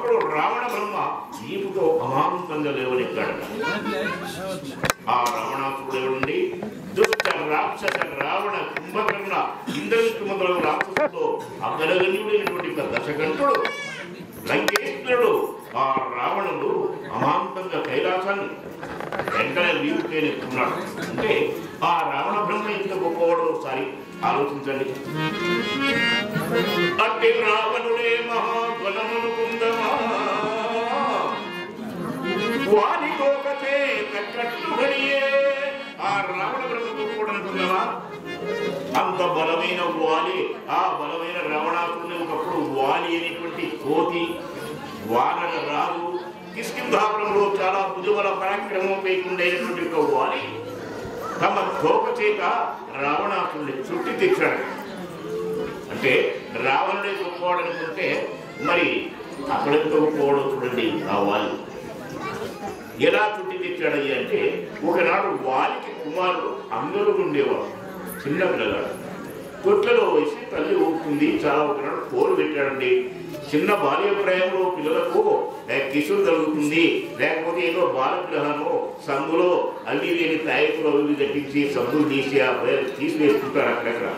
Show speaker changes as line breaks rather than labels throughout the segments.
అప్పుడు రావణ బ్రహ్మ ఈపుతో అమాంతంగా లేవనెత్తాడు ఆ రావణాసురుడు నుండి దుష్ట రాక్షస రావణ కుంభకర్ణ ఇంద్రజిత్తు మొదలగు రాక్షసులతో అగ్రగణ్యుడైనటువంటి ఒక దశకంఠుడు లంకేశ్వరుడు ఆ రావణుడు అమాంతంగా కైలాసాన్ని వెంటనే వీపుకేనెత్తున్నాడు అంటే ఆ రావణ బ్రహ్మ ఇంత గొప్పవాడు ఒకసారి ఆలోచించండి అట్టి రావణుడే మహాబలమనుకుందమా వారి కోకతే కట్టుబడియే ఆ రావణ బ్రహ్మతో కూడా అనుకుందామా అంత బలమైన వాలి ఆ బలమైన రావణాసురుని ఒకప్పుడు వాలి అనేటువంటి కోతి వానర రాజు కిష్కింధాపురంలో చాలా భుజబల పరాక్రమోపేతుండైనటువంటి ఒక వాలి తమ తోక చేత రావణాసురుని చుట్టి తెచ్చాడు అంటే రావణుడే గొప్పవాడు అనుకుంటే మరి అక్కడెంత గొప్పవాడు చూడండి ఆ వాలి ఎలా చుట్టి తెచ్చాడయ్య అంటే ఒకనాడు వాలికి కుమారుడు అందరూ ఉండేవాడు చిన్న పిల్లగాడు తొట్లలో వేసి తల్లి ఊపుతుంది చాలా ఒకనాడు కోరు పెట్టాడండి చిన్న బాల్య ప్రాయంలో పిల్లలకు ఏ, కిశోర్ కలుగుతుంది లేకపోతే ఏదో బాలగ్రహము సందులో అల్లి లేని తాయకులు అవి ఇవి కట్టించి సందులు తీసి ఆ బయలు తీసివేసుకుంటారు అక్కడక్కడ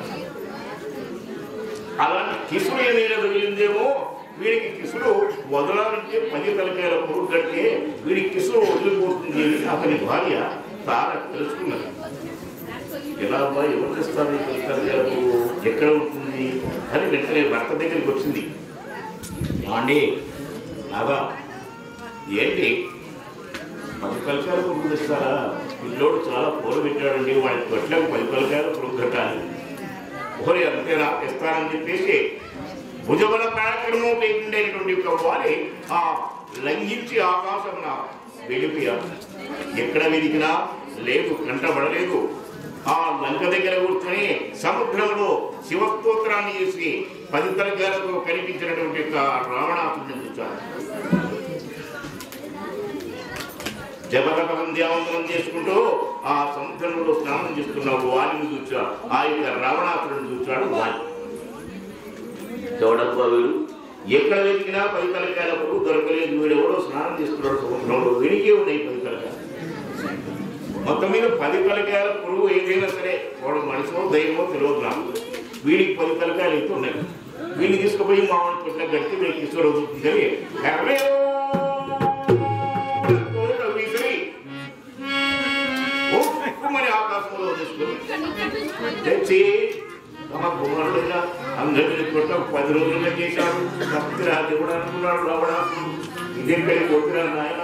అలాంటి కిసుడు ఏమైనా తగిలిందేమో వీడికి కిసుడు వదలాలంటే పది తలకాయల పురుగు కట్టే వీడికి కిసుడు వదిలిపోతుంది అని అతని భార్య తార తెలుసుకున్నది ఎలా అబ్బా ఎవరు తెస్తారు ఈ పది తలకాయల పురుగు ఎక్కడ ఉంటుంది అని వెంటనే భర్త దగ్గరికి వచ్చింది ఏమండి బాబా ఏంటి పది తలకాయల పురుగు తెస్తారా పిల్లోడు చాలా పూల పెట్టాడండి వాడి తొట్లకు పది తలకాయల పురుగు కట్టాలి ఓరి అంతేనా తెస్తానని చెప్పేసి భుజబల పరాక్రమం లేకుండేటువంటి ఒక వారి ఆ లంఘించి ఆకాశమున వెళ్ళిపోయారు ఎక్కడ వెతికినా లేదు కంటబడలేదు ఆ లంక దగ్గర కూర్చొని సముద్రంలో శివస్తోత్రాన్ని చేసి పది తరగాలతో కనిపించినటువంటి ఒక రావణాసుని చూచారు జగత సంధ్యావందనం చేసుకుంటూ ఆ సముద్రంలో స్నానం చేస్తున్న వాలిని చూచాడు ఆ యొక్క రావణాసురుని చూచాడు వాలి చూడబ్బా వీడు ఎక్కడ వెతికినా పది తలకాయల పురుగు దొరకలేదు వీడు ఎవడో స్నానం చేస్తున్నాడు సముద్రంలో వీడికే ఉన్నాయి పది తలకాయలు మొత్తం మీద పది తలకాయల పురుగు ఏదైనా సరే వాడు మనిషిలో దైవమో తెలియదు నాకు వీడికి పది తలకాయలు అయితే ఉన్నాయి వీడిని తీసుకుపోయి మామూలు పుట్ల గట్టి వీడికి కిషోర్ అవుతుంది విసిరి ఓ మరి ఆకాశంలో తీసుకుని తెచ్చి తమ కుమారుడుగా అందరిని కొట్ట పది రోజులుగా చేశాడు తప్పిరా దేవుడు అనుకున్నాడు రావడా ఇదెక్కడి కొట్టిరా నాయన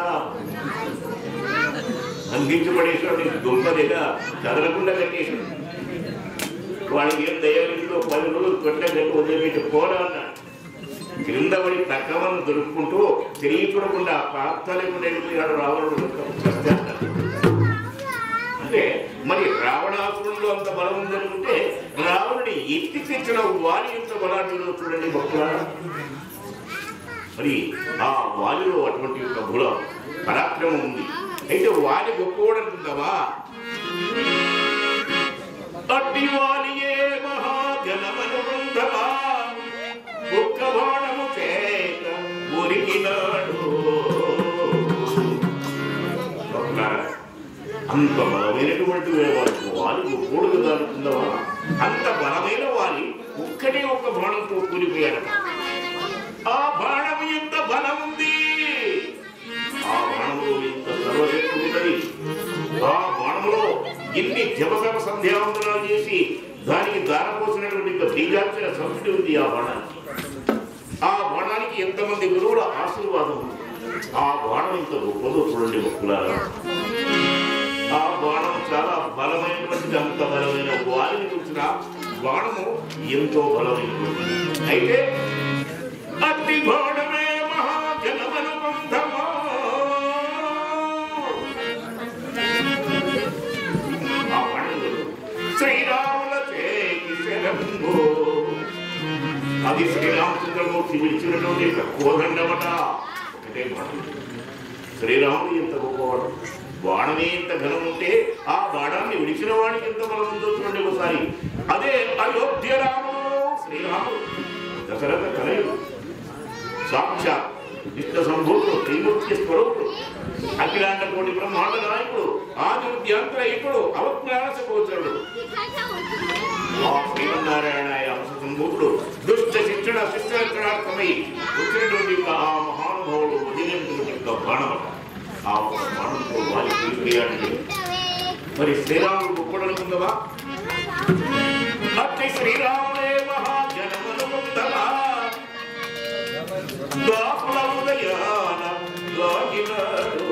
అందించబడేశాడు నీకు గొప్పదిగా కదలకుండా కట్టేశాడు వాడికి ఏం దయలేదో పది రోజులు కొట్ట గట్టి వదిలిపెట్టి పోరా అన్నాడు క్రింద పడి తక్కవను దొరుకుకుంటూ తిరిగి చూడకుండా పాత్ర లేకుండా వెళ్ళిపోయాడు రావణుడు చచ్చాడు. అంటే మరి రావణాసురుల్లో అంత బలం ఉందనుకుంటే రావణుడి ఎత్తి తెచ్చిన వాలి ఎంత బలాఢ్యులో చూడండి భక్తులారా మరి ఆ వాలిలో అటువంటి ఒక బుల పరాక్రమం ఉంది అయితే వాలి గొప్పవాడు అనుకుందామా అట్టి వాలియే మహాజనమనుబంధమా ఒక్క బాణము చేత ఉరికినాడు భక్తులారా, అంత బలమైనటువంటి వారికి వాలి కూడదు అనుకుందామా అంత బలమైన వాలి ఒక్కటే ఒక్క బాణంతో కూలిపోయాడట ఆ బాణం ఎంత బలం ఉంది ఆ బాణంలో ఎంత సర్వశక్తి ఉన్నది ఆ బాణంలో ఎన్ని జపసభ సంధ్యావందనాలు చేసి దానికి దారపోసినటువంటి ఒక బీజాక్షర సంస్కృతి ఉంది ఆ బాణానికి ఆ బాణానికి ఎంతమంది గురువుల ఆశీర్వాదం ఉంది ఆ బాణం ఇంత గొప్పదో చూడండి భక్తులారా ఆ బాణం చాలా బలమైనటువంటి అంత బలమైన వారిని చూసిన బాణము ఎంతో బలమైనటువంటి అయితే అతి బాణమే మహాజనమనుబంధమా ఆ బాణంలో శ్రీరాముల చేకి శరంభో అది శ్రీరామచంద్రమూర్తి విడిచినటువంటి యొక్క కోదండమట ఒకటే బాణం శ్రీరాముడు ఎంత గొప్పవాడు బాణమే ఎంత ఘనం ఉంటే ఆ బాణాన్ని విడిచిన వాడికి ఎంత బలం ఉందో చూడండి ఒకసారి అదే అయోధ్య రాముడు శ్రీరాముడు దశరథ కలయుడు సాక్షాత్ విష్ణు సంభూతుడు త్రిమూర్తి స్వరూపుడు అఖిలాండ కోటి బ్రహ్మాండ నాయకుడు ఆది ఉద్యాంతరయుడు అవజ్ఞాన గోచరుడు ఆ శ్రీమన్నారాయణ అంశ సంభూతుడు దుష్ట శిక్షణ శిక్షణార్థమై వచ్చినటువంటి యొక్క ఆ మహానుభావుడు వదిలినటువంటి యొక్క బాణమట ఆ ఒక్క బాణంతో వాలి తీరిపోయాడు మరి శ్రీరాముడు గొప్పడనుకుందవా అట్టి శ్రీరాముడే మహాజనమనుకుందవా దాపుల ఉదయాన లాగినాడు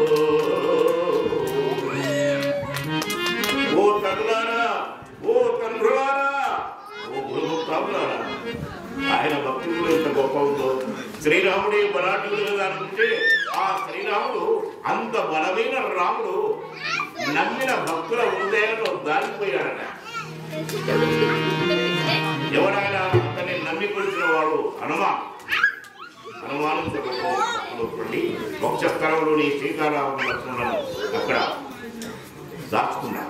ఓ తల్లులారా ఓ తండ్రులారా ఓ గురుభక్తాములారా ఆయన భక్తుడు ఎంత గొప్ప ఉందో శ్రీరాముడే బలాఢ్యుడు కదా అనుకుంటే ఆ శ్రీరాముడు అంత బలమైన రాముడు నమ్మిన భక్తుల హృదయంలో దారిపోయాడట ఎవరైనా అతన్ని నమ్మి కొలిచిన వాడు హనుమాన్ హనుమానం చెప్పండి వక్షస్థలంలోని సీతారామ లక్ష్మణులను అక్కడ దాచుకున్నాడు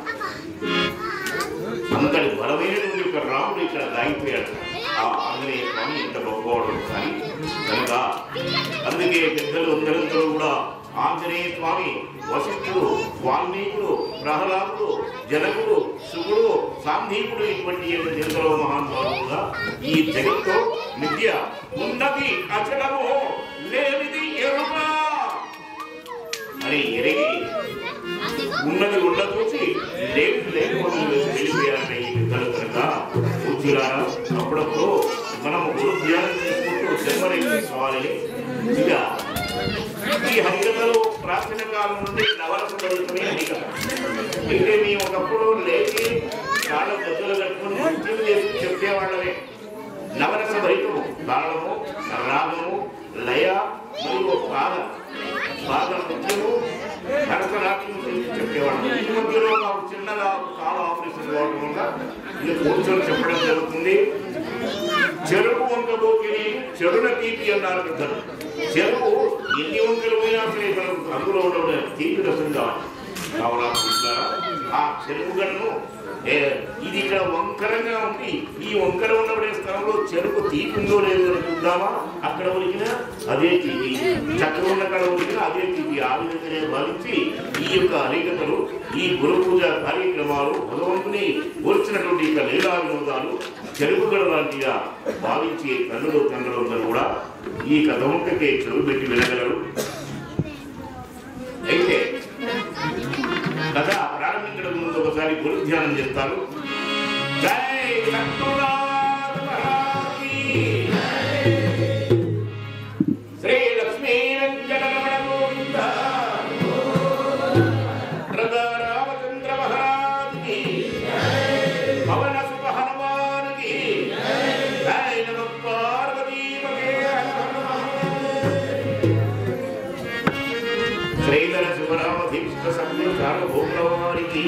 అంతటి బలమైనటువంటి యొక్క రాముడు ఇక్కడ దాగిపోయాడు ఆ ఆంజనేయ స్వామి ఇంత గొప్పవాడు కానీ కనుక అందుకే పెద్దలు అందరందరూ కూడా ఆంజనేయ స్వామి వశిష్ఠుడు వాల్మీకుడు ప్రహ్లాదుడు జనకుడు శుకుడు సాంధీకుడు ఇటువంటి ఎందరో మహానుభావులుగా ఈ జగత్తో విద్య ఉన్నది అచలము లేనిది ఎరుక అని ఎరిగి ఉన్నది ఉండ చూసి లేని లేని మొదలు వెళ్ళిపోయారని ఈ పెద్దలు కనుక పూజ్యులారా అప్పుడప్పుడు మనము గురు ధ్యానం చేసుకుంటూ జన్మనేసుకోవాలని ఇక ఈ హరికథలు ప్రాచీన కాలం నుండి నవరస భరితమే హరికథ అయితే మేము ఒకప్పుడు లేచి కాళ్ళ గద్దలు కట్టుకుని నృత్యం చేసి చెప్పేవాళ్ళమే నవరస భరితము తాళము రాగము లయ మరియు పాద పాద నృత్యము భరతనాట్యం గురించి చెప్పేవాడు ఈ మధ్యలో మాకు చిన్నగా కాలు ఆపరేషన్ కావడం వల్ల ఇది కూర్చొని చెప్పడం జరుగుతుంది చెరుకు వంక బోకిని చెరున తీపి అన్నారు పెద్దలు చెరుకు ఎన్ని వంకలు పోయినా సరే మనకు అందులో ఉన్న తీపి రసం కావాలి కావాలా చూస్తారా ఆ చెరుకు గడను ఏ, ఇది ఇక్కడ వంకరంగా ఉంది ఈ వంకర ఉన్నప్పుడే స్థలంలో చెరుకు తీపిందో లేదో అని చూద్దామా అక్కడ ఉలికినా అదే తీపి చక్రం ఉన్న కడ ఉలికినా అదే తీపి ఆ విధంగానే భావించి ఈ యొక్క హరికథలు ఈ గురు పూజ కార్యక్రమాలు భగవంతుని కూర్చున్నటువంటి యొక్క లీలా వినోదాలు చెరుకు గడ లాంటిగా భావించి తల్లులు తండ్రులు అందరూ కూడా ఈ కథ వంకకే చెరువు పెట్టి వినగలరు అయితే కథ ప్రారంభించడం ముందు ఒకసారి గురు ధ్యానం చేస్తారు జై సత్తునాథ మహారాజుకి. శ్రీ లక్ష్మీ వెంకటరమణ గోవింద రథ రామచంద్ర మహారాజుకి పవన సుఖ హనుమానుకి జై నమ పార్వతీపతే శ్రీధర శివరామ దీక్ష సభ్యులు సార్వభౌమవారికి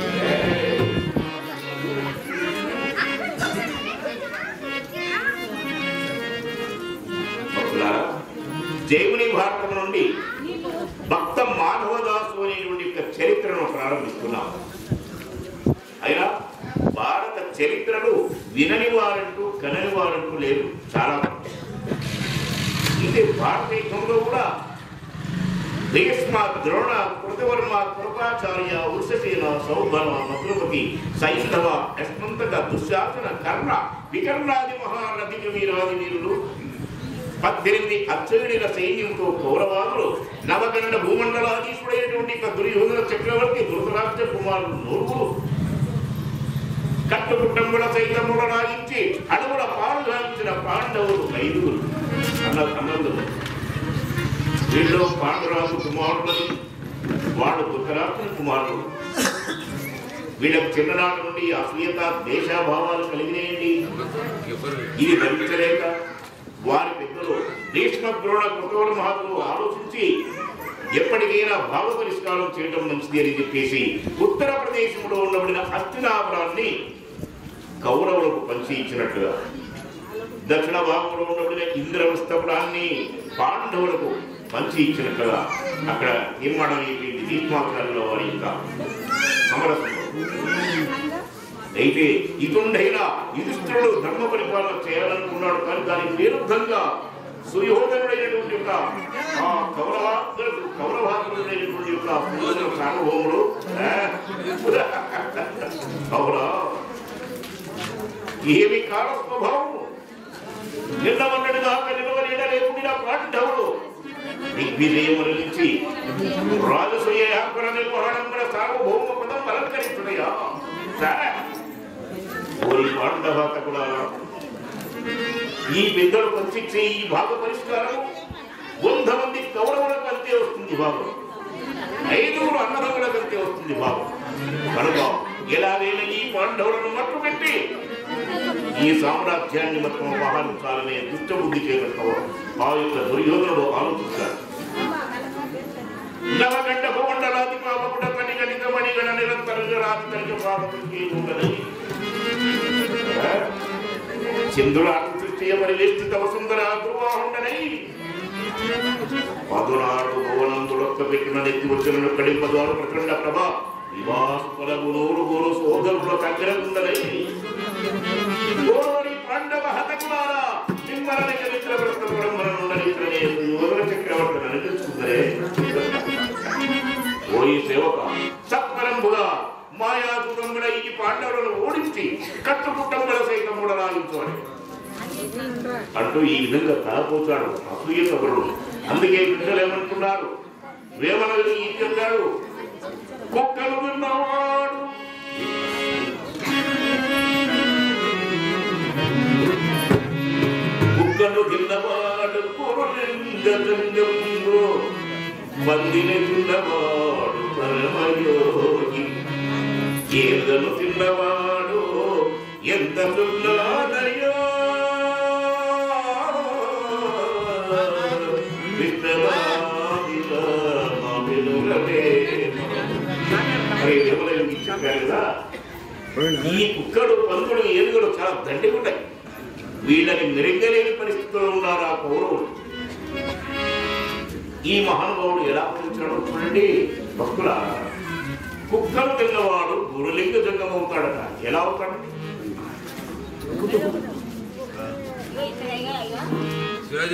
భక్తులారా, జైముని భారతం నుండి భక్త మాధవదాసు అనేటువంటి యొక్క చరిత్రను ప్రారంభిస్తున్నాం అయినా భారత చరిత్రను వినని వారంటూ కనని వారంటూ లేరు చాలా మంది ఇది భారతదేశంలో కూడా భీష్మ ద్రోణ కృతవర్మ కృపాచార్య వృషసేన సౌభవ మధురపతి సైంధవ యశ్వంతక దుశ్శాసన కర్ణ వికర్ణాది మహారథిక వీరాది వీరులు పద్దెనిమిది అచ్చయుడిల సైన్యంతో కౌరవాదులు నవగండ భూమండలాధీశుడైనటువంటి యొక్క దుర్యోధన చక్రవర్తి ధృతరాష్ట్ర కుమారుడు నూర్పుడు కట్టుకుట్టంబుల సైతముల రాగించి అడవుల పాలు గాంచిన పాండవులు ఐదుగురు అన్న అన్నందుకు వీళ్ళు పాండురాజు కుమారులని వాడు ధృతరాష్ట్ర కుమారుడు వీళ్ళకు చిన్ననాటి నుండి అసూయత దేశాభావాలు కలిగినాయండి ఇది భరించలేక వారి పెద్దలు భీష్మ ద్రోణ కృతవుల మహాత్ములు ఆలోచించి ఎప్పటికైనా భావ పరిష్కారం చేయడం మంచిది అని చెప్పేసి ఉత్తరప్రదేశంలో ఉండబడిన అస్తినాపురాన్ని కౌరవులకు పంచి ఇచ్చినట్లుగా దక్షిణ భాగంలో ఉండబడిన ఇంద్రవస్తపురాన్ని పాండవులకు పంచి ఇచ్చినట్లుగా అక్కడ నిర్మాణం అయిపోయింది భీష్మాచార్యుల వారి యొక్క సమరసంలో అయితే ఇతుండైనా యుధిష్ఠుడు ధర్మ పరిపాలన చేయాలనుకున్నాడు కానీ దానికి విరుద్ధంగా సుయోధనుడైనటువంటి యొక్క ఆ కౌరవాగ్రుడు కౌరవాగ్రుడైనటువంటి యొక్క పూజల సార్వభౌముడు ఆ, అవునా ఏమి కాల స్వభావము నిన్న మొన్నటి దాకా నిలవలేడ లేకుండా పాండవుడు దిగ్విజయముల నుంచి రాజసూయ యాపర నిర్వహణం కూడా సార్వభౌమ పదం అలంకరిస్తున్నాయా సరే ఓరి పాండవాతకులారా ఈ పెద్దలు పంచించే ఈ భాగ పరిష్కారం వంద మంది కౌరవులకు అంతే వస్తుంది భాగం ఐదుగురు అన్నదమ్ములకు అంతే వస్తుంది భాగం కనుక ఎలాగైనా ఈ పాండవులను మట్టు పెట్టి ఈ సామ్రాజ్యాన్ని మొత్తం మహాలించాలనే దుష్టబుద్ధి చేపట్టవ ఆ యొక్క దుర్యోధనుడు ఆలోచించాడు నవగంట భూమండలాది పాపకుడ కని గణిత మణిగణ నిరంతరంగా రాత్రి పాపకి ఉండదని చంద్రులాట సృష్టియ పరివేష్టిత వసుందర ధ్రువాహుండనై పదునాడు భువనంతుడొక్క పెట్టిన నెత్తి వచ్చిన కడింపదారు ప్రచండ ప్రభ నివాసుల గురువులు గురు సోదరుల దగ్గరగుండనై గోడవరి పాండవ హతకులారా నిమ్మరణ చరిత్ర వ్రత పరంపరనుండనిత్రనే యోధన చక్రవర్తిని అనిపించుకుందరే ఓయి సేవక సత్పరంబుగా మాయాదురంగుడ ఈ పాండవులను ఓడించి కట్టుకుట్టంబుల సైతం కూడా రాయించాడు అంటూ ఈ విధంగా తలపోచాడు అసూయ కబరుడు అందుకే బిడ్డలు ఏమంటున్నారు వేమనలు ఈ చెప్పాడు కుక్కలు విన్నవాడు కుక్కను తిన్నవాడు కురులింగంగంలో మందిని తిన్నవాడు పరమయోగి ఏదను తిన్నవాడు ఎంత తుల్లాదయో ఈ కుక్కడు పందుడు ఏనుగులు చాలా దండిగా ఉంటాయి వీళ్ళని మెరుగలేని పరిస్థితుల్లో ఉన్నారు ఆ కౌరవులు ఈ మహానుభావుడు ఎలా పోల్చాడో చూడండి భక్తుల కుక్కను తిన్నవాడు గురులింగ జంగం అవుతాడట ఎలా అవుతాడు
శివరాజ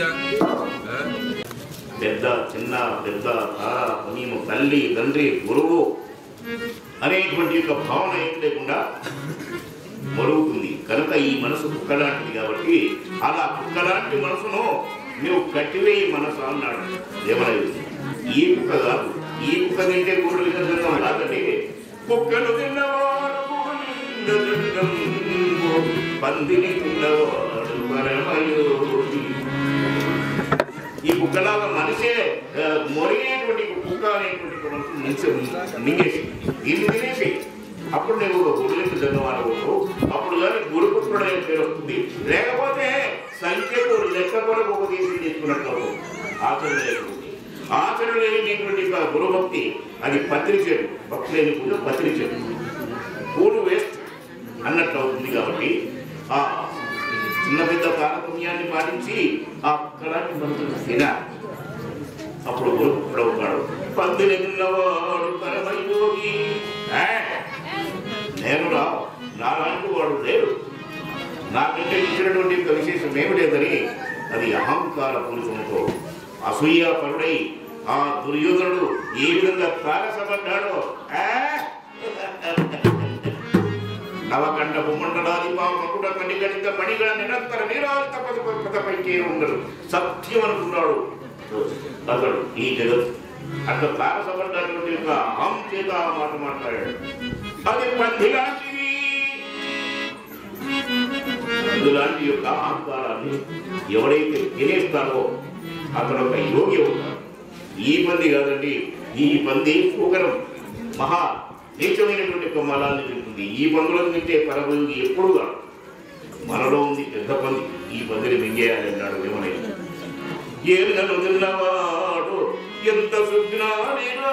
పెద్ద చిన్న పెద్ద తార నీము తల్లి తండ్రి గురువు అనేటువంటి యొక్క భావన ఏం లేకుండా మరుగుతుంది కనుక ఈ మనసు కుక్కలాంటిది కాబట్టి అలా కుక్కలాంటి మనసును నువ్వు కట్టివేయి మనసు అన్నాడు దేవరాజు ఈ కుక్క కాదు ఈ కుక్క తింటే గురుడు విధంగా కాదండి కుక్కను తిన్నవాడు గోవిందలింగం, పందిని తిన్నవాడు పరమయోగి ఈ కుక్కలాగా మనిషే ఆ, మొరిగేటువంటి కుక్క అనేటువంటి ఒక మనసు నిలిచి మింగేసి దీన్ని తినేసి అప్పుడు నువ్వు ఒక గురులకు జన్మవాడు అప్పుడు కానీ గురుపుత్రుడు అనే పేరు వస్తుంది లేకపోతే సంఖ్యకు లెక్క కొరకు ఒక తీసి తీసుకున్నట్టు అవుతుంది. ఆచరణ లేకపోతే ఆచరణ లేనిటువంటి యొక్క గురుభక్తి అది పత్రిచేడు భక్తి లేని పూజ పత్రిచేడు పూలు వేస్ట్ అన్నట్టు అవుతుంది కాబట్టి ఆ చిన్న పెద్ద తారతమ్యాన్ని పాటించి ఆ కుక్కలాంటి మనసును తినాలి అప్పుడు గురుపుత్రుడు అవుతాడు పందిని తిన్నవాడు పరమయోగి ఏ? నేను రా నాలాంటి వాడు లేడు నాకంటే ఇచ్చినటువంటి యొక్క విశేషం ఏమి లేదని అది అహంకార పూరితంతో అసూయ పరుడై ఆ దుర్యోధనుడు ఏ విధంగా తారసపడ్డాడో ఆ? నవకండ భూమండలాది పాపకుడ కనిగణిత మణిగణ నిరంతర నీరాలిత పదపై ఉండడు సత్యం అనుకున్నాడు అతడు ఈ జగత్ అట్లా తారసపడ్డటువంటి యొక్క అహం చేత ఆ మాట మాట్లాడాడు అది పంది లాంటిది అందులాంటి యొక్క అహంకారాన్ని ఎవడైతే తినేస్తాడో అతను ఒక యోగి అవుతాడు ఈ పంది కాదండి ఈ పంది సూకరం మహా నీచమైనటువంటి యొక్క మలాన్ని తింటుంది ఈ పందులను తింటే పరమయోగి ఎప్పుడు కాదు మనలో ఉంది పెద్ద పంది ఈ పందిని మింగేయాలి అన్నాడు ఏమనైనా ఏళ్ళను తిన్నవాడు ఎంత సుజ్ఞానిరా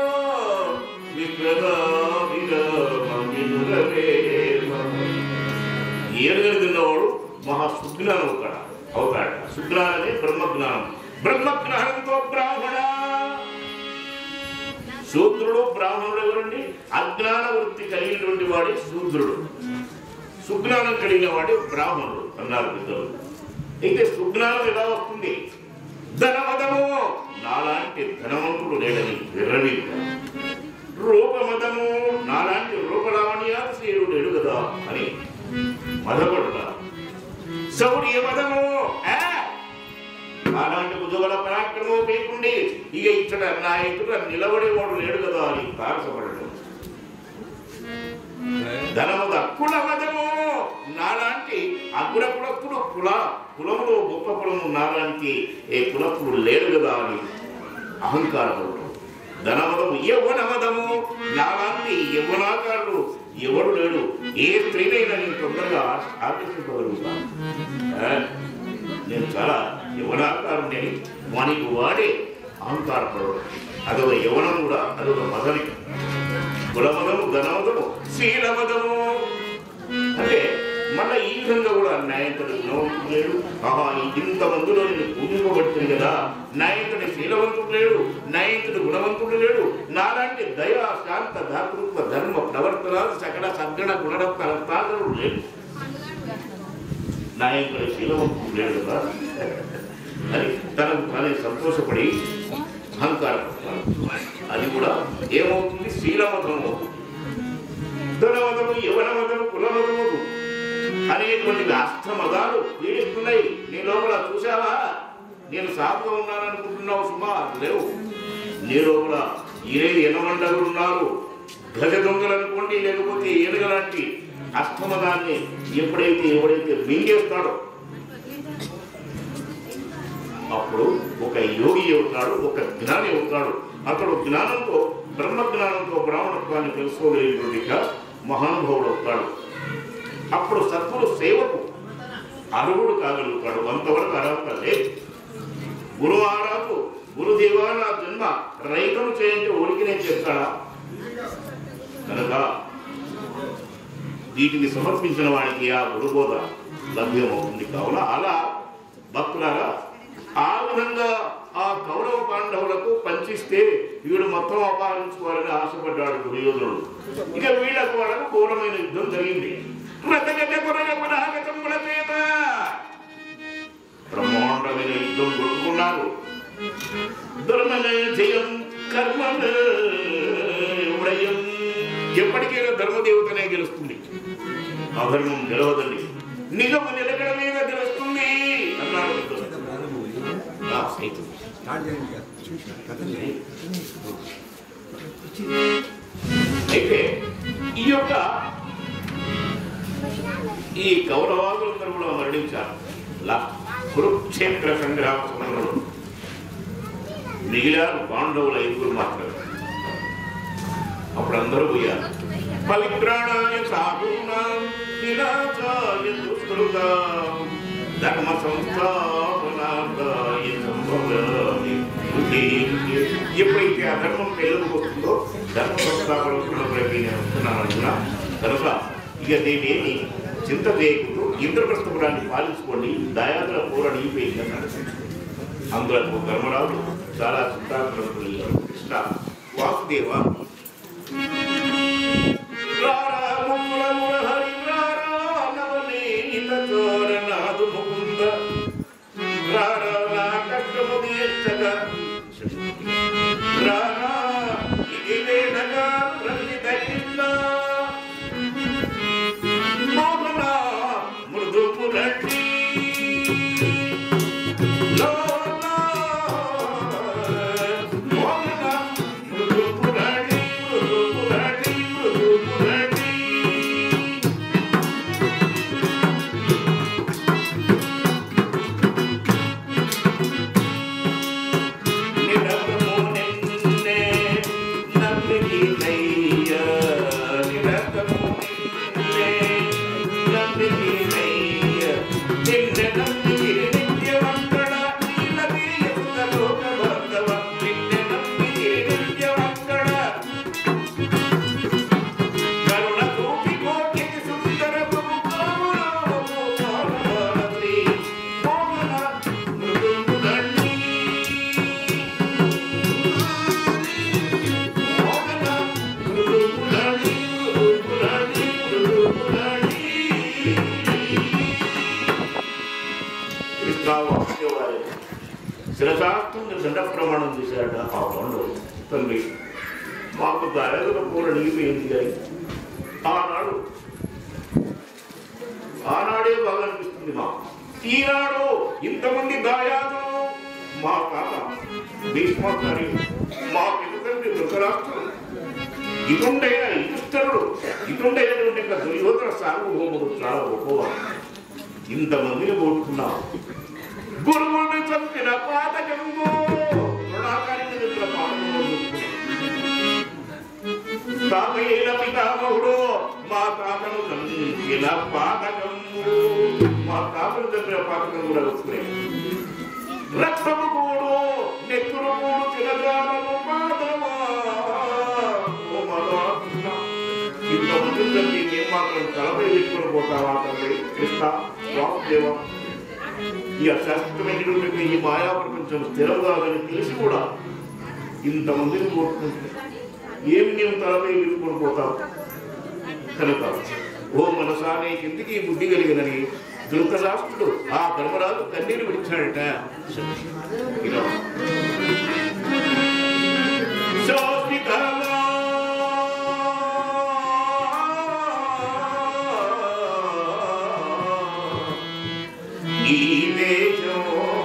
ఏళ్ళను తిన్నవాడు మహా సుజ్ఞానం అవుతాడు అవుతాడు సుజ్ఞానమే బ్రహ్మజ్ఞానం బ్రహ్మజ్ఞానంతో బ్రాహ్మణ శూద్రుడు బ్రాహ్మణుడు ఎవరండి అజ్ఞాన వృత్తి కలిగినటువంటి వాడే శూద్రుడు సుజ్ఞానం కలిగిన వాడే బ్రాహ్మణుడు అన్నారు పెద్దలు అయితే సుజ్ఞానం ఎలా వస్తుంది ధనమదము నాలాంటి ధనవంతుడు లేడని విర్రవీగుట రూపమదము నాలాంటి రూపలావణ్యాశ్రీయుడు లేడు కదా అని మదపడుట శౌర్య మదము ఆ! అలాంటి భుజబల పరాక్రమం పేకుండి ఇక ఇచ్చట నా ఎదుట నిలబడేవాడు లేడు కదా అని తారసపడటం ధనమద కులమదము నాలాంటి అగ్ర కులప్పుడు కుల కులములో గొప్ప కులము నాలాంటి ఏ కులప్పుడు లేడు కదా అని అహంకారపడటం ధనమదము యవ్వనమదము నాలాంటి యవ్వనాకారుడు ఎవడు లేడు ఏ స్త్రీనైనా నేను తొందరగా ఆకర్షించగలుగుతాను ఆ? నేను చాలా యవనాకారుణ్ణి వానికి వాడే అహంకారపడడం అదొక యవనం కూడా అదొక మదనిక కులమదము ధనమదము శీలమదము అంటే మళ్ళీ ఈ విధంగా కూడా న్యాయంతుడు గుణవంతుడు లేడు ఆహా ఇంత మందిలో నేను పూజింపబడుతుంది కదా న్యాయంతుడి శీలవంతుడు లేడు న్యాయంతుడు గుణవంతుడు లేడు నాలాంటి దయ శాంత దాతృత్వ ధర్మ ప్రవర్తన సకల సద్గణ గుణరత్నాలు లేడు నాయకుడి శీలవంతుడు లేడు కదా అని తనకు తానే సంతోషపడి అహంకారపడతాడు అది కూడా ఏమవుతుంది శీలమతం అవుతుంది ధనమతము యవనమతము కులమతము అనేటువంటి అష్టమదాలు పీడిస్తున్నాయి నీ లోపల చూసావా నేను సాగుగా ఉన్నాననుకుంటున్నావు సుమా లేవు నీ లోపల ఇరేది ఎనమండలు ఉన్నారు గజ దొంగలు అనుకోండి లేకపోతే ఏనుగ లాంటి అష్టమదాన్ని ఎప్పుడైతే ఎవడైతే మింగేస్తాడో అప్పుడు ఒక యోగి అవుతాడు ఒక జ్ఞాని అవుతాడు అతడు జ్ఞానంతో బ్రహ్మ జ్ఞానంతో బ్రాహ్మణత్వాన్ని తెలుసుకోగలిగినటువంటి మహానుభావుడు అవుతాడు అప్పుడు సత్పురు సేవకు అర్హుడు కాగలుగుతాడు అంతవరకు అర్హత లేదు గురు ఆరాకు గురుదేవా నా జన్మ రైతులు చేయండి ఒడికి నేను చెప్తాడా కనుక వీటిని సమర్పించిన వాడికి ఆ గురుబోధ లభ్యమవుతుంది కావున అలా భక్తులారా ఆ విధంగా ఆ కౌరవ పాండవులకు పంచిస్తే వీడు మొత్తం అపహరించుకోవాలని ఆశపడ్డాడు దుర్యోధనుడు ఇక వీళ్ళకు వాళ్ళకు ఘోరమైన యుద్ధం జరిగింది రథగజ కొరగ పరాగతముల చేత బ్రహ్మాండమైన యుద్ధం కొట్టుకున్నారు ధర్మమే జయం కర్మమే ఉడయం ఎప్పటికైనా ధర్మదేవతనే గెలుస్తుంది అధర్మం గెలవదండి నిజము నిలకడ మీద గెలుస్తుంది అన్నారు పెద్దలు. ఆ, స్నేహితుడు.
స్టార్ట్ చేయండి ఇక. చూసిన కథని
అయితే ఈ యొక్క ఈ కౌరవాదులందరూ కూడా మరణించారు లా- కురుక్షేత్ర సంగ్రామ సమయంలో మిగిలారు పాండవుల ఐదుగురు మాత్రమే అప్పుడు అందరూ పోయారు పవిత్రాణాయ సాధూనాం వినాశాయ దుష్కృతాం ధర్మ సంస్థాపనార్థాయ సంభవామి ఉద్దేశ్య. ఎప్పుడైతే ఆ ధర్మం పెళ్ళకు వస్తుందో ధర్మ సంస్థాపన వస్తున్నప్పటికీ నేను వస్తున్నాను అనుకున్నా కనుక ఇక నేనేమి చింత చేయకుండా ఇంద్రప్రస్థపురాన్ని పాలించుకోండి దయాదుల పూర నీపోయింది అన్నాడు అందులో ధర్మరాజు చాలా చింతాగ్రస్తులు కృష్ణ వాసుదేవ రారా ముక్కుల మురహరి రారా నవనీత చోరనాథు ముకుంద రారా నా కష్టము తీర్చగా రారా ఇది వేదగా ప్రతి దగిల్ల మోహన మృదు పురటి లోలా మోహన మృదు పురటి మృదు పురటి మృదు పురటి నిరతము నిన్నే దండ ప్రమాణం చేశాడట ఆ పండు తండ్రి మాకు దాయదుల కూర నిగిపోయింది కానీ ఆనాడు ఆనాడే బాగా అనిపిస్తుంది మా ఈనాడు ఇంతమంది దాయాదులు మా తాత భీష్మాచార్యులు మా పితృతండ్రి ధృతరాష్ట్రుడు ఇటుండైన యుధిష్ఠరుడు ఇటుండైనటువంటి ఇంకా దుర్యోధన సార్వభౌముడు చాలా గొప్పవాడు ఇంతమందిని కోరుకున్నాం గురువుని చంపిన పాతకము రుణాకారిని చంపిన పాతకము తాతయ్యల పితామహుడు మా తాతను చంపిన పాతకము మా తాతను చంపిన పాతకం కూడా వస్తున్నాయి రక్తము కూడు నెత్తురు కూడు తినజాలము పాదమా ఓ మధురాకృష్ణ ఇంతమంది తల్లి ఏం మాత్రం తలపై పెట్టుకుని పోతావా తండ్రి కృష్ణ వాసుదేవ ఈ అశాస్త్రమైనటువంటి ఈ మాయా ప్రపంచం స్థిరం కాదని తెలిసి కూడా ఇంతమందిని కోరుకుంటే ఏమి నీవు తలపై పెట్టుకుని పోతావు కనుక ఓ మనసా నీకు ఎందుకు ఈ బుద్ధి కలిగినని ధృతరాష్ట్రుడు ఆ ధర్మరాజు కన్నీరు విడిచాడట ఇలా. శాశ్వతమా ఈ దేశం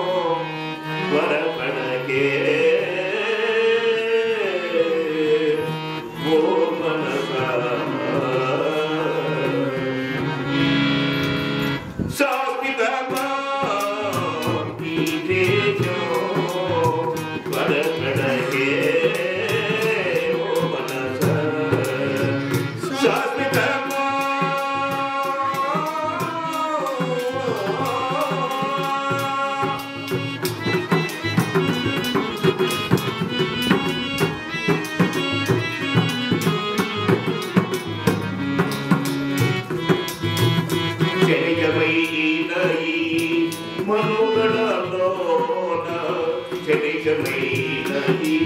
వరపడకే ఓ మనసా శాశ్వతమా ఈ దేశం వరపడకే ఓ మనసా శాశ్వతమా చెనికమైన ఈ మనుగడలోన చెనికమైన ఈ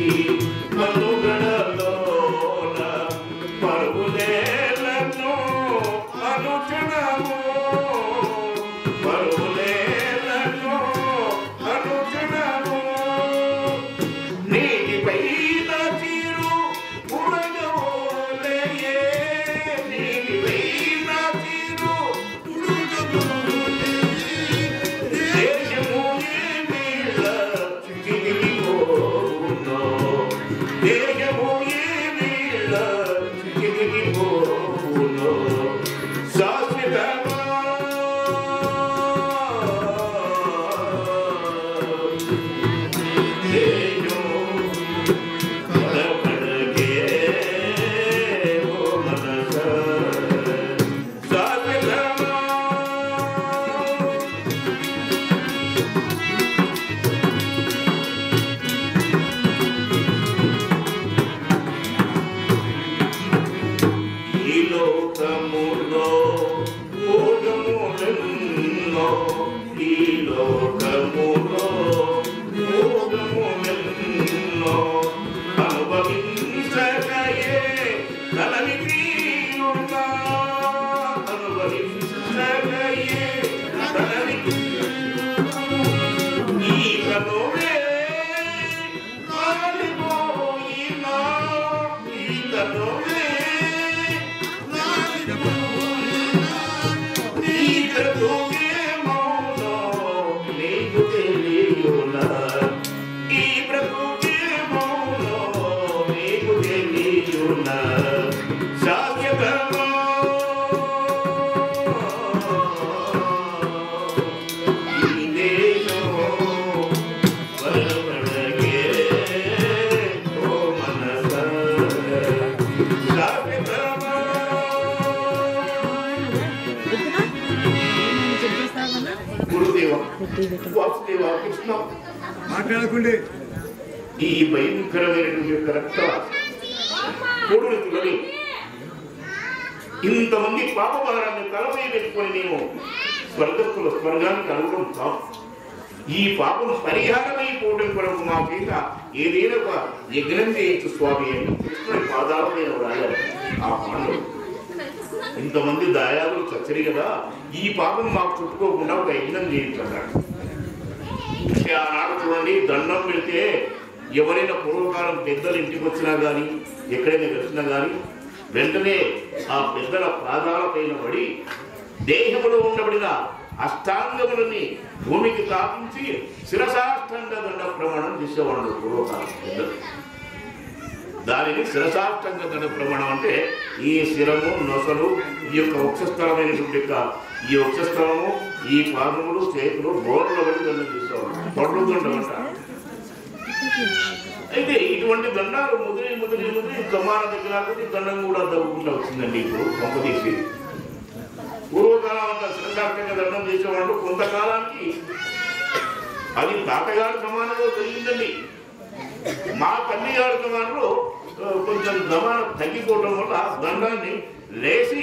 మనుగడలోన పరుగులేలను అనుచనము పరుగులేలను అనుచనము నీటిపైన తీరు ఉడగవోలయే నీటిపైన తీరు దేశము ఏమీల చితికిపోవునో దేశము ఏమీల చితికిపోవునో శాశ్వతమా ఈ లోకములో భోగములెన్నో ఈ లోకములో భోగములెన్నో అనుభవించకయే కలవి తీరునా అనుభవించకయే కలవి ఈ కనువే కాలిపోయినా ఈ కనువే గురుదేవ వాసుదేవ కృష్ణ
మాట్లాడకుండి
ఈ భయంకరమైనటువంటి యొక్క రక్త పొడుని తులని ఇంతమంది పాపభారాన్ని తలపై పెట్టుకొని నేను స్వర్గత్తుల స్వర్గానికి అనుగుణం కావు ఈ పాపం పరిహారమైపోవడం కొరకు మా చేత ఏదైనా ఒక యజ్ఞం చేయొచ్చు స్వామి అని కృష్ణుడి పాదాల మీద రాయాలి ఆ పాండవుడు ఇంతమంది దాయాలు చచ్చరి కదా ఈ పాపం మాకు చుట్టుకోకుండా ఒక యజ్ఞం చేయించన్నాడు అయితే ఆనాడు చూడండి దండం పెడితే ఎవరైనా పూర్వకాలం పెద్దలు ఇంటికి వచ్చినా కానీ ఎక్కడైనా కలిసినా కానీ వెంటనే ఆ పెద్దల పాదాల పైన పడి దేహములో ఉండబడిన అష్టాంగములని భూమికి తాపించి శిరసాష్టంగ దండ ప్రమాణం చేసేవాళ్ళు పూర్వకాలం పెద్దలు దానిని శిరసాష్టంగ దండ ప్రమాణం అంటే ఈ శిరము నొసలు ఈ యొక్క వక్షస్థలమైనటువంటి యొక్క ఈ వక్షస్థలము ఈ పాదములు చేతులు బోర్ల వడి దండం చేసేవాళ్ళు తొడలు దండం అంటారు అయితే ఇటువంటి దండాలు ముదిరి ముదిరి ముదిరి సమాన దగ్గర కొద్ది దండం కూడా తగ్గుకుంటూ వచ్చిందండి ఇప్పుడు కొంప తీసి పూర్వకాలం అంతా శిరసాష్టంగా దండం చేసేవాళ్ళు కొంతకాలానికి అది తాతగారి సమానంగా జరిగిందండి మా తల్లి గారి సమానంలో ఆ, కొంచెం సమానం తగ్గిపోవడం వల్ల దండాన్ని లేచి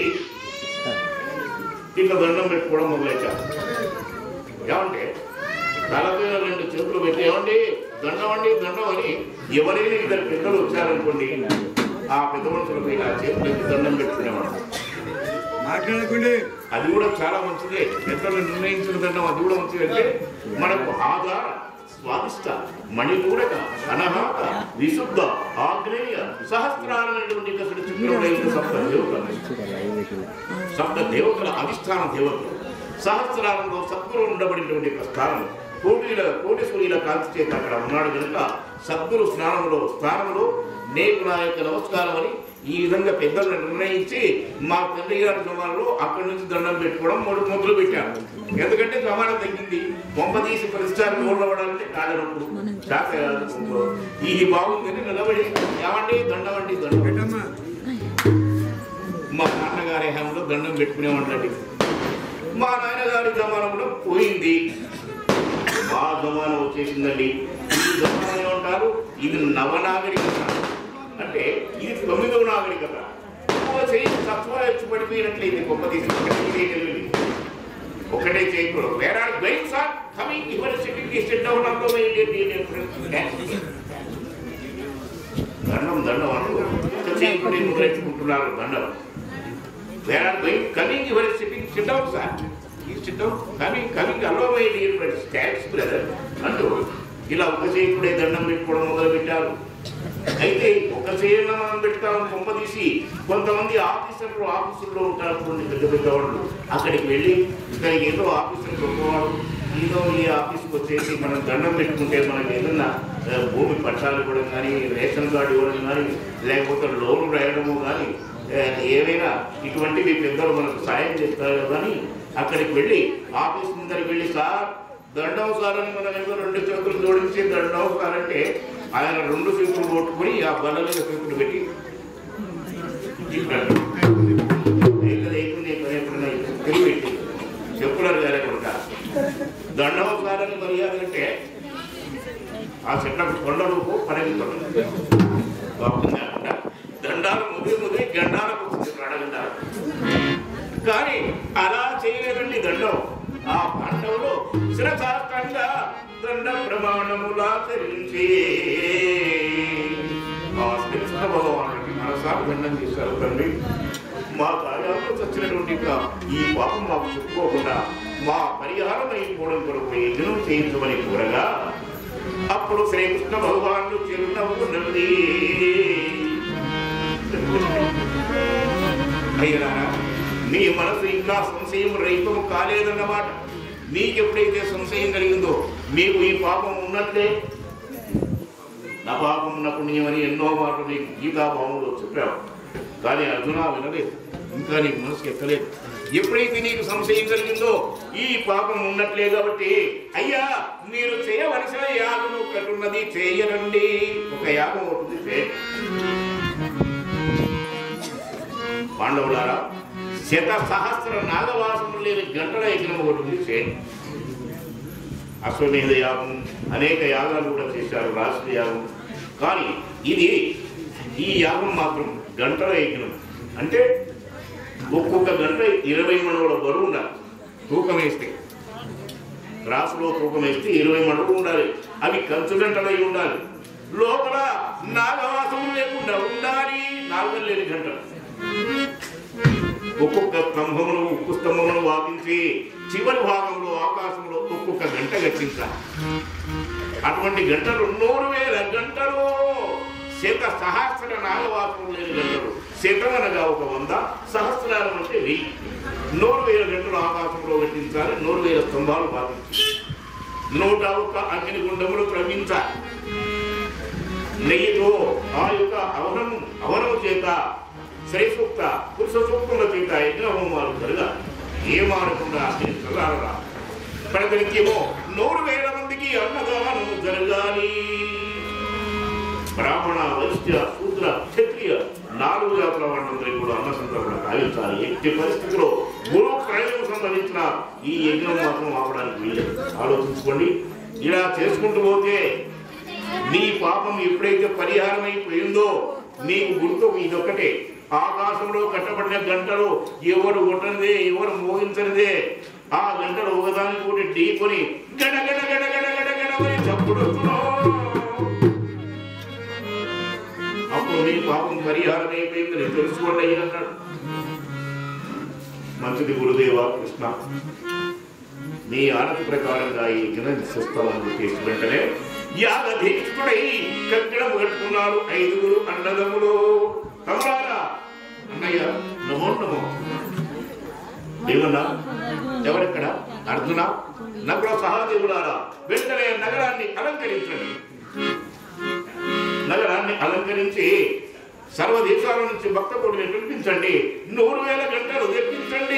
ఇట్లా దండం పెట్టుకోవడం మొదలెట్టారు ఏమంటే తలపైన రెండు చేతులు పెట్టి ఏమండి దండం అండి దండం అని ఎవరైనా ఇద్దరు పెద్దలు వచ్చారనుకోండి ఆ పెద్ద మనుషులపై ఆ చేతులు ఎత్తి దండం పెట్టుకునేవాడు
మాట్లాడకండి
అది కూడా చాలా మంచిదే పెద్దలు నిర్ణయించిన దండం అది కూడా మంచిది అంటే మనకు ఆధార స్వాదిష్ట మణిపూరక అనహాత విశుద్ధ ఆగ్నేయ సహస్రాలైనటువంటి అసలు చిత్రంలో సప్త దేవతలు సప్త దేవతల అధిష్టాన దేవతలు సహస్రాలలో సద్గురు ఉండబడినటువంటి యొక్క స్థానం కోటిల కోటి సూర్యుల కాంతి చేత అక్కడ ఉన్నాడు కనుక సద్గురు స్నానంలో స్థానంలో నేకు నా యొక్క నమస్కారం అని ఈ విధంగా పెద్దలు నిర్ణయించి మా తండ్రి గారి సమానంలో అక్కడి నుంచి దండం పెట్టుకోవడం మొదలు మొదలు పెట్టారు ఎందుకంటే సమానం తగ్గింది బొమ్మ తీసి పరిష్కారం ఓడవడాలంటే కాదనప్పుడు శాఖ కాదు. ఇది బాగుందని నిలబడి ఏమండి దండం అండి దండం
పెట్టమ్మా
మా నాన్నగారి హయాంలో దండం పెట్టుకునేవాళ్ళండి మా నాన్నగారి జమానం కూడా పోయింది మా జమానం వచ్చేసిందండి ఈ జమానం ఏమంటారు ఇది నవనాగరికత అంటే ఇది తొమ్మిదవ నాగరికత ఎక్కువ చేయి తక్కువ వచ్చి పడిపోయినట్లయింది గొప్ప తీసుకుంటే ఒకటే చేయకూడదు వేరే గైడ్ సార్ కమింగ్ యూనివర్సిటీకి సెట్ డౌన్ దండం దండం అంటూ చేయకుండా నేర్చుకుంటున్నారు దండం where are going coming your sitting sit down sir ఈ sit down coming coming hello my dear friends stats brother అంటూ ఇలా ఒక చేయకుడే దండం పెట్టుకోవడం మొదలు పెట్టారు అయితే ఒక చేయన మనం పెడతాం కొంప తీసి కొంతమంది ఆఫీసర్లు ఆఫీసుల్లో ఉంటారు కొన్ని పెద్ద పెద్ద వాళ్ళు అక్కడికి వెళ్ళి ఇక్కడికి ఏదో ఆఫీసర్ గొప్పవాడు ఏదో ఈ ఆఫీస్కి వచ్చేసి మనం దండం పెట్టుకుంటే మనకి ఏదన్నా ఆ, భూమి పట్టాలు ఇవ్వడం కానీ రేషన్ కార్డు ఇవ్వడం కానీ లేకపోతే లోన్ రాయడము కానీ ఆ, ఏవైనా ఇటువంటివి పెద్దలు మనకు సాయం చేస్తారు కానీ అక్కడికి వెళ్ళి ఆఫీస్ ముందరికి వెళ్ళి సార్ దండం సార్ అని మనం ఏదో రెండు చేతులు జోడించి దండం సార్ అంటే ఆయన రెండు చేతులు కొట్టుకుని ఆ బల్ల మీద చేతులు పెట్టి చెప్పాడు ఏకది ఏకుంది ఎప్పుడైనా తెలివి పెట్టి చెప్పులారు గారే కొడుక దండం సార్ అని మర్యాద అంటే ఆ చెట్లకు కొండలకు పరిగెత్తాడు బాగుంది అంట దండాలు ముదిరి ముదిరి గండాలకు అడగంటారు కానీ అలా చేయలేదండి దండం ఆ పాండవులు శిరసాష్టంగా దండ ప్రమాణములా ధరించి ఆ శ్రీకృష్ణ భగవానుడికి మనసారి దండం చేశారు తండ్రి మా కార్యాలయంలో చచ్చినటువంటి యొక్క ఈ పాపం మాకు చెప్పుకోకుండా మా పరిహారం అయిపోవడం కొరకు యజ్ఞం చేయించమని కోరగా అప్పుడు శ్రీకృష్ణ భగవానుడు చిరునవ్వు నవ్వి అయ్యనారా నీ మనసు ఇంకా సంశయం రహితము కాలేదన్నమాట నీకెప్పుడైతే సంశయం కలిగిందో మీకు ఈ పాపం ఉన్నట్లే నా పాపం నా పుణ్యం అని ఎన్నో మాటలు నీకు గీతాభావంలో చెప్పావు కానీ అర్జున వినలేదు ఇంకా నీకు మనసు ఎక్కలేదు ఎప్పుడైతే నీకు సంశయం కలిగిందో ఈ పాపం ఉన్నట్లే కాబట్టి అయ్యా మీరు చేయవలసిన యాగం ఒకటి చేయరండి ఒక యాగం ఒకటి చేయండి పాండవులారా శత సహస్ర నాగవాసములు లేని గంటల యజ్ఞం ఒకటి ఉంది చేయండి అశ్వమేధ యాగం అనేక యాగాలు కూడా చేశారు రాష్ట్ర యాగం కానీ ఇది ఈ యాగం మాత్రం గంటల యజ్ఞం అంటే ఒక్కొక్క గంట ఇరవై మణువుల బరువు ఉండాలి తూకం వేస్తే రాసులో తూకం వేస్తే ఇరవై మణువులు ఉండాలి అవి కంచు గంటలై ఉండాలి లోపల నాగవాసం లేకుండా ఉండాలి నాలుగు లేని గంటలు ఒక్కొక్క స్తంభమును ఉక్కు స్తంభమును వాపించి చివరి భాగంలో ఆకాశంలో ఒక్కొక్క గంట గట్టించాలి అటువంటి గంటలు నూరు వేల గంటలు శత సహస్ర నాగవాసం లేని గంటలు శతమనగా ఒక వంద సహస్రాలు అంటే వెయ్యి నూరు వేల గంటలు ఆకాశంలో పెట్టించాలి నూరు వేల స్తంభాలు బాధించాలి నూట ఒక్క అగ్నిగుండములు ప్రవహించాలి నెయ్యితో ఆ యొక్క అవనం అవనం చేత శ్రీ సూక్త పురుష సూక్తుల చేత యజ్ఞ హోమాలు జరగాలి ఏ మారకుండా అగ్ని చల్లారరా ప్రతినిత్యము నూరు వేల మందికి అన్నదానం జరగాలి బ్రాహ్మణ వైశ్య శూద్ర క్షత్రియ నాలుగు జాతుల వాళ్ళందరికీ కూడా అన్న సంతరణ కావించాలి ఎట్టి పరిస్థితిలో గురు ప్రయోజనం సంబంధించిన ఈ యజ్ఞం మాత్రం ఆపడానికి వీలేదు ఆలోచించుకోండి ఇలా చేసుకుంటూ పోతే నీ పాపం ఎప్పుడైతే పరిహారం అయిపోయిందో నీకు గుర్తు ఇదొక్కటే ఆకాశంలో కట్టబడిన గంటలు ఎవరు కొట్టనిదే ఎవరు మోగించనిదే ఆ గంటలు ఒకదానికి ఒకటి ఢీకొని గడ గడ గడ గడ గడ గడ అని చప్పుడు అప్పుడు నీ పాపం పరిహారం అయిపోయిందని తెలుసుకోండి అయ్యి అన్నాడు మంచిది గురుదేవ కృష్ణ నీ ఆనతి ప్రకారంగా ఈ గిన్నె శిస్తామని చెప్పేసి వెంటనే యాగధీక్షుడై కట్టడం కట్టుకున్నాడు ఐదుగురు అన్నదమ్ములు తమ్ముడారా అన్నయ్య నమో నమో దేవుడా ఎవరెక్కడ అర్జున నగర సహాదేవులారా వెంటనే నగరాన్ని అలంకరించండి నగరాన్ని అలంకరించి సర్వ దేశాల నుంచి భక్త కోడిని పిలిపించండి నూరు వేల గంటలు తెప్పించండి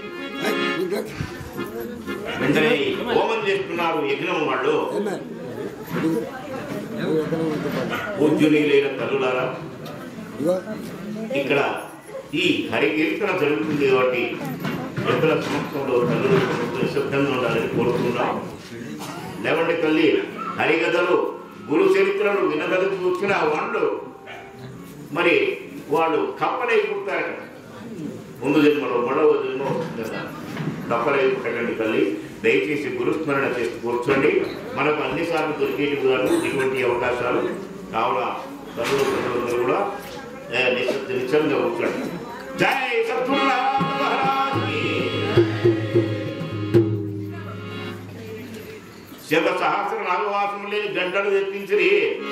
వెంటనే హోమం చేస్తున్నారు యజ్ఞం వాళ్ళు పూజ్యునీలైన తల్లులారా ఇక్కడ ఈ హరికీర్తన జరుగుతుంది కాబట్టి పెద్దల సమక్షంలో తల్లులు నిశ్శబ్దంగా ఉండాలని కోరుతున్నాం లేవండి తల్లి హరికథలు గురు చరిత్రలు వినదలిచి వచ్చిన వాళ్ళు మరి వాళ్ళు కప్పలై పుట్టారు ముందు జన్మలో మూడవ జన్మ వస్తుంది కదా తప్పలై పుట్టకండి తల్లి దయచేసి గురుస్మరణ చేసి కూర్చోండి మనకు అన్నిసార్లు దొరికేటి కాదు ఇటువంటి అవకాశాలు కావున తల్లులు ప్రజలందరూ కూడా ఏ, నిశ్శబ్ద నిశ్చలంగా కూర్చోండి జై సద్గురునాథ్ మహారాజ్ కీ. శత సహస్ర నాగవాసం లేని గంటలు తెప్పించిరి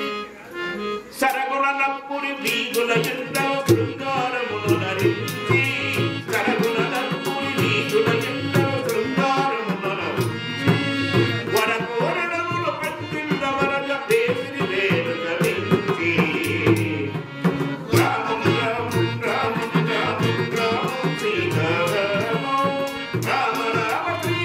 సరగుణ నప్పురి బీగుల ఎండలు శృంగారమును నరించి సరగుణ నప్పురి బీగుల ఎండలు శృంగారమును నరించి వరకోరణములు పట్టింద వరగ దేశిని వేరుగ మించి రామం రామం రామం రామం రామం సీతారామం రామ రామ శ్రీ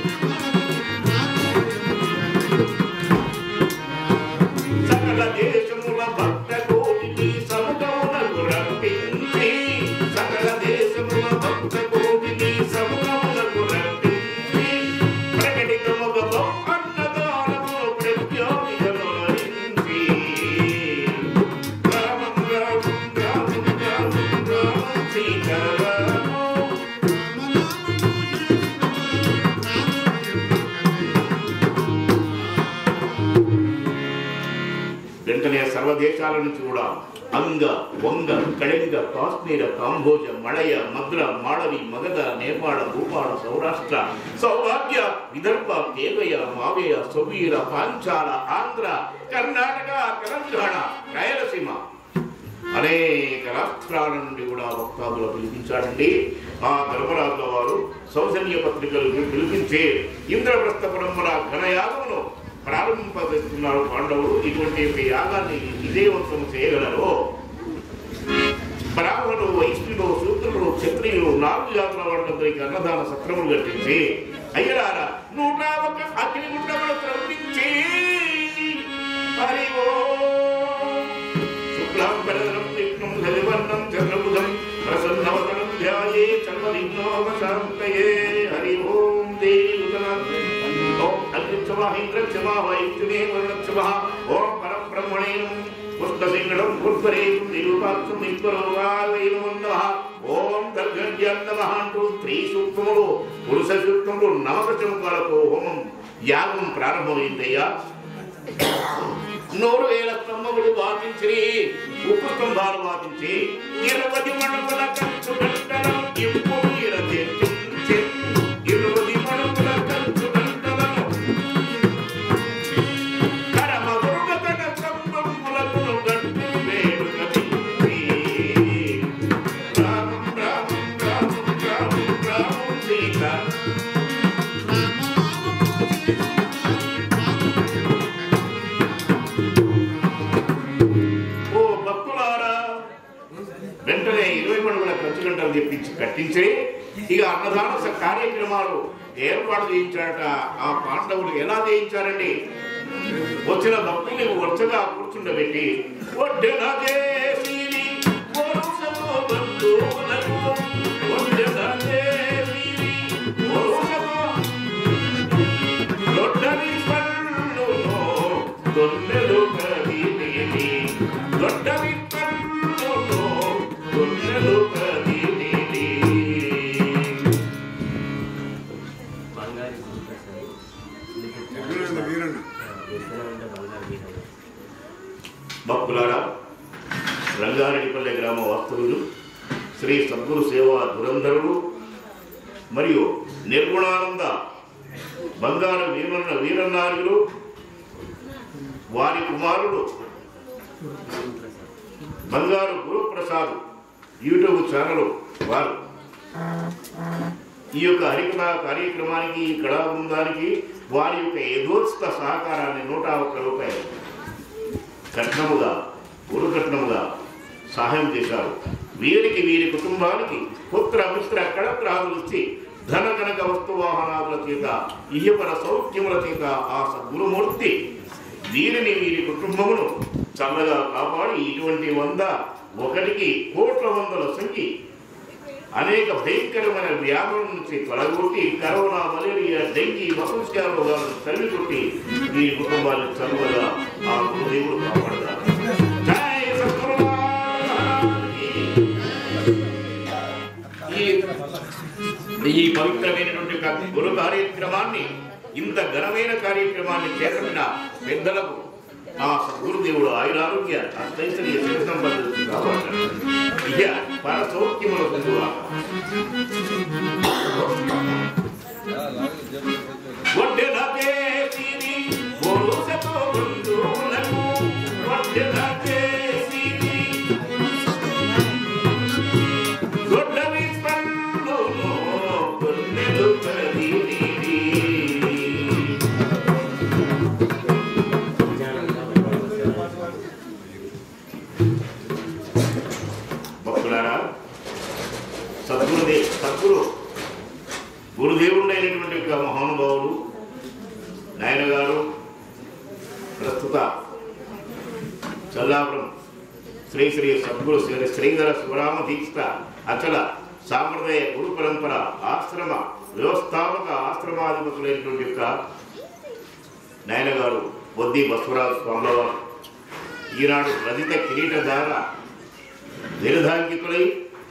సకల దేశముల భక్త కోటికి సముఖమునకు రప్పించి సకల దేశముల భక్త కోటికి సముఖమునకు రప్పించి ప్రకటితముగ అన్నదానమును ప్రత్యోగితమునరించి రామం రామం రామం రామం రామం సీతారామం వెంటనే సర్వదేశాల నుంచి కూడా అంగ వంగ కళింగ కాశ్మీర కాంబోజ మళయ మద్ర మాళవి మగధ నేపాళ భూపాల సౌరాష్ట్ర సౌభాగ్య విదర్భ కేవయ మావేయ సొవీర పాంచాల ఆంధ్ర కర్ణాటక తెలంగాణ రాయలసీమ అనేక రాష్ట్రాల నుండి కూడా వక్తాదులు పిలిపించాడండి ఆ ధర్మరాజుల వారు సౌజన్య పత్రికలు పిలిపించి ఇంద్రప్రస్థ పరంపర ఘనయాగమును ప్రారంభింపజేస్తున్నారు పాండవులు ఇటువంటి యొక్క యాగాన్ని విజయవంతం చేయగలరు బ్రాహ్మణులు వైష్ణులు శూద్రులు క్షత్రియులు నాలుగు జాతుల వాళ్ళందరికీ అన్నదాన సత్రములు కట్టించి అయ్యలారా నూట ఒక అగ్నిగుండములు త్రవ్వించి హరి ఓం శుక్లాం పరదరం విష్ణుం హరివర్ణం చంద్రబుధం ప్రసన్నవదనం ధ్యాయే సర్వవిఘ్నోపశాంతయే హరి ఓం దేవతనాథ్ ఓం అగ్నిక్షమా ఇంద్రక్షమా వైష్ణునే వరుణక్షమా ఓం పరబ్రహ్మణే నమః పుష్పసింగళం పుష్పరేషు నిరూపాక్షం నిత్వరోగావైనమన్నః ఓం దర్గణ్యం నమః అంటూ స్త్రీ సూక్తములు పురుష సూక్తములు నవకచముకాలతో హోమం యాగం ప్రారంభమైందయ్యా నూరు వేల స్తంభములు వాదించి ఉప్పు స్తంభాలు వాదించి ఇరవై మణుకుల కంచు గంటలను ఇంపు ఈర తెచ్చించి ఇరవై మణుకుల కంచు గంటలను గంటలు తెప్పించి కట్టించి ఇక అన్నదాన స- కార్యక్రమాలు ఏర్పాటు చేయించారట ఆ పాండవులు ఎలా చేయించారండి వచ్చిన భక్తుల్ని వరుసగా కూర్చుండబెట్టి ఒడ్డెన దేశీని వరుసతో బంధువులకు ఒడ్డెన దేశీని వరుసతో దొడ్డని పన్నులో దొన్నెలు కదిలేని దొడ్డని పన్నులో దొన్నెలు కదిలేని
బంగారు గురుప్రసాద్
వీరన్న వీరన్న
ఉంటే బంగారు వీరన్న
భక్తులారా రంగారెడ్డిపల్లె గ్రామ వాస్తవులు శ్రీ సద్గురు సేవా దురంధరులు మరియు నిర్గుణానంద బంగారు వీరన్న వీరన్నార్యులు వారి కుమారుడు బంగారు గురుప్రసాద్ యూట్యూబ్ ఛానల్ వారు ఈ యొక్క హరికథా కార్యక్రమానికి ఈ కళా బృందానికి వారి యొక్క యథోచిత సహకారాన్ని నూట ఒక్క రూపాయలు కట్నముగా గురు కట్నముగా సహాయం చేశారు వీరికి వీరి కుటుంబానికి పుత్ర మిత్ర కళత్రాదులు ఇచ్చి ధన కనక వస్తు వాహనాదుల చేత ఇహపర సౌఖ్యముల చేత ఆ సద్గురుమూర్తి వీరిని వీరి కుటుంబమును చల్లగా కాపాడి ఇటువంటి వంద ఒకటికి కోట్ల వందల సంఖ్య అనేక భయంకరమైన వ్యాధుల నుంచి తొలగొట్టి కరోనా మలేరియా డెంగీ మసూస్కార రోగాలను తరిమి కొట్టి ఈ కుటుంబాన్ని చదువుగా ఆ గురుదేవుడు కాపాడతారు జై సద్గురు మహారాజుకి. ఈ- ఈ పవిత్రమైనటువంటి ఒక గురు కార్యక్రమాన్ని ఇంత ఘనమైన కార్యక్రమాన్ని చేపట్టిన పెద్దలకు ఆ సద్గురుదేవుడు ఆయన ఆరోగ్య అష్టైశ్వర్య శివ సంపదలు కావాలి ఇక పర సౌఖ్యముల పొందుగా ఒడ్డెనకే సిరి ఒరుసతో బంధువులకు ఒడ్డెనకే సిరి దొడ్డ విస్పండును కొన్నెలు కదిలిరి. భక్తులారా సద్గురుదే సద్గురు గురుదేవుడైనటువంటి యొక్క మహానుభావుడు నాయన గారు ప్రస్తుత చల్లాపురం శ్రీ శ్రీ సద్గురు శ్రీ శ్రీధర శివరామ దీక్షిత అచల సాంప్రదాయ గురు పరంపర ఆశ్రమ వ్యవస్థాపక ఆశ్రమాధిపతులైనటువంటి యొక్క నాయన గారు బొద్ది బసవరాజు స్వాముల వారు ఈనాడు రజిత కిరీటధార నిర్ధాంకితులై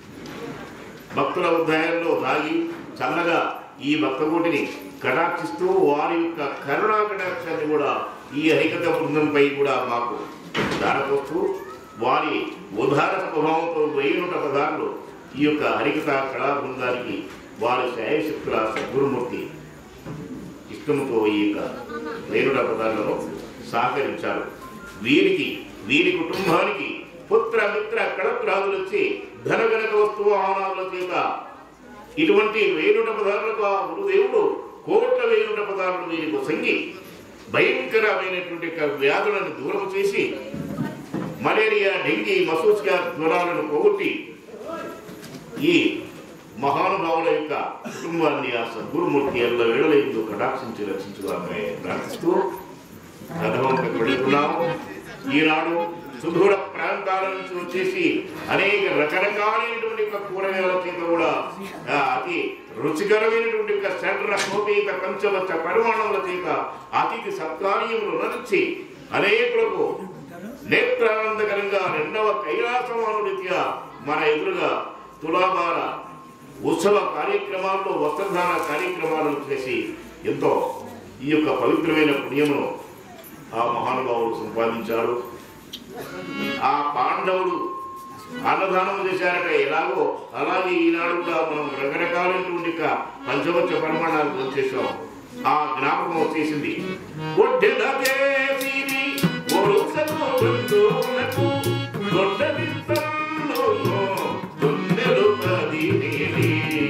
భక్తుల ఉద్దాయంలో దాగి చల్లగా ఈ భక్తకోటిని కటాక్షిస్తూ వారి యొక్క కరుణా కటాక్షాన్ని కూడా ఈ హరికథ బృందంపై కూడా మాకు దారపోస్తూ వారి ఉదార స్వభావంతో వెయ్యినూట పదార్లు ఈ యొక్క హరికథ కళా బృందానికి వారి శాయశక్తుల సద్గురుమూర్తి ఇష్టముతో ఈ యొక్క వేరుడ పదాలను సహకరించారు వీరికి వీరి కుటుంబానికి పుత్ర మిత్ర కళత్రాదులు వచ్చి ధనగనక వస్తువు ఆహ్వానాల చేత ఇటువంటి వేరుట పదార్థాలకు ఆ గురుదేవుడు కోట్ల వేరుట పదార్థాలు వీరికి సంగి భయంకరమైనటువంటి యొక్క వ్యాధులను దూరం చేసి మలేరియా డెంగీ మసూస్గా జ్వరాలను పోగొట్టి ఈ మహానుభావుల యొక్క కుటుంబాన్ని ఆ సద్గురుమూర్తి ఎల్ల వేళలందు కటాక్షించి రక్షించుదామని ప్రార్థిస్తూ రథవంతకు వెళుతున్నాము ఈనాడు సుదూర ప్రాంతాల నుంచి వచ్చేసి అనేక రకరకాలైనటువంటి యొక్క కూరగాయల చేత కూడా ఆ, అతి రుచికరమైనటువంటి యొక్క షడ్ర కోపేత పంచవచ్చ పరిమాణముల చేత అతిథి సత్కార్యములు నడిచి అనేకులకు నేత్రానందకరంగా రెండవ కైలాసమానుడిత్యా మన ఎదురుగా తులాభార ఉత్సవ కార్యక్రమాల్లో వస్త్రధార కార్యక్రమాలను చేసి ఎంతో ఈ యొక్క పవిత్రమైన పుణ్యమును ఆ మహానుభావుడు సంపాదించారు ఆ పాండవులు అన్నదానం చేశారట ఎలాగో అలాగే ఈనాడు కూడా మనం రకరకాలైనటువంటి యొక్క పంచవచ్చ పరిమాణాలు చేసాం ఆ జ్ఞాపకం వచ్చేసింది ఒడ్డెన దేశీని ఒరుసను బంధువులకు దొడ్డ విత్తనులు దొన్నెలు పదినేలి.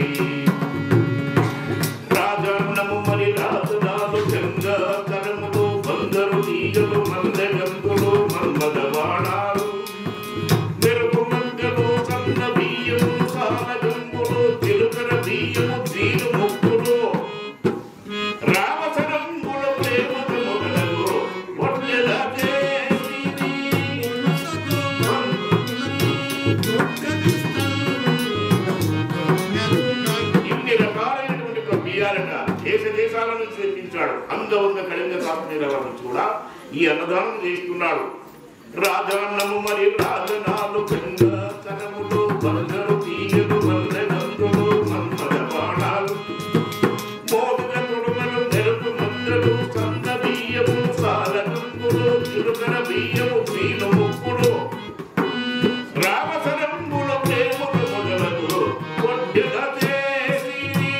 రాజన్నము మరి రాజనాలు గంగా కరములు బందరు తీయలు మందగంతులు మన్మద బాణాలు మెరుపు మంగలు సన్న బియ్యము సాల తెప్పించాడు అంగవంగ కళింగ కాశ్మీర వారిని కూడా ఈ అన్నదానం చేస్తున్నాడు రాజాన్నము మరి రాజనాలు గంగ కరములు బంగారు తీయలు మల్లెగంతులు మన్మద బాణాలు మోదుగ తొడుమలు మెరుపు ముద్రలు సన్న బియ్యము సారకంపులు చిరుకర బియ్యము తీను ముక్కులు రామసరంబుల ప్రేమకు మొదలగు కొద్దిగ చేసి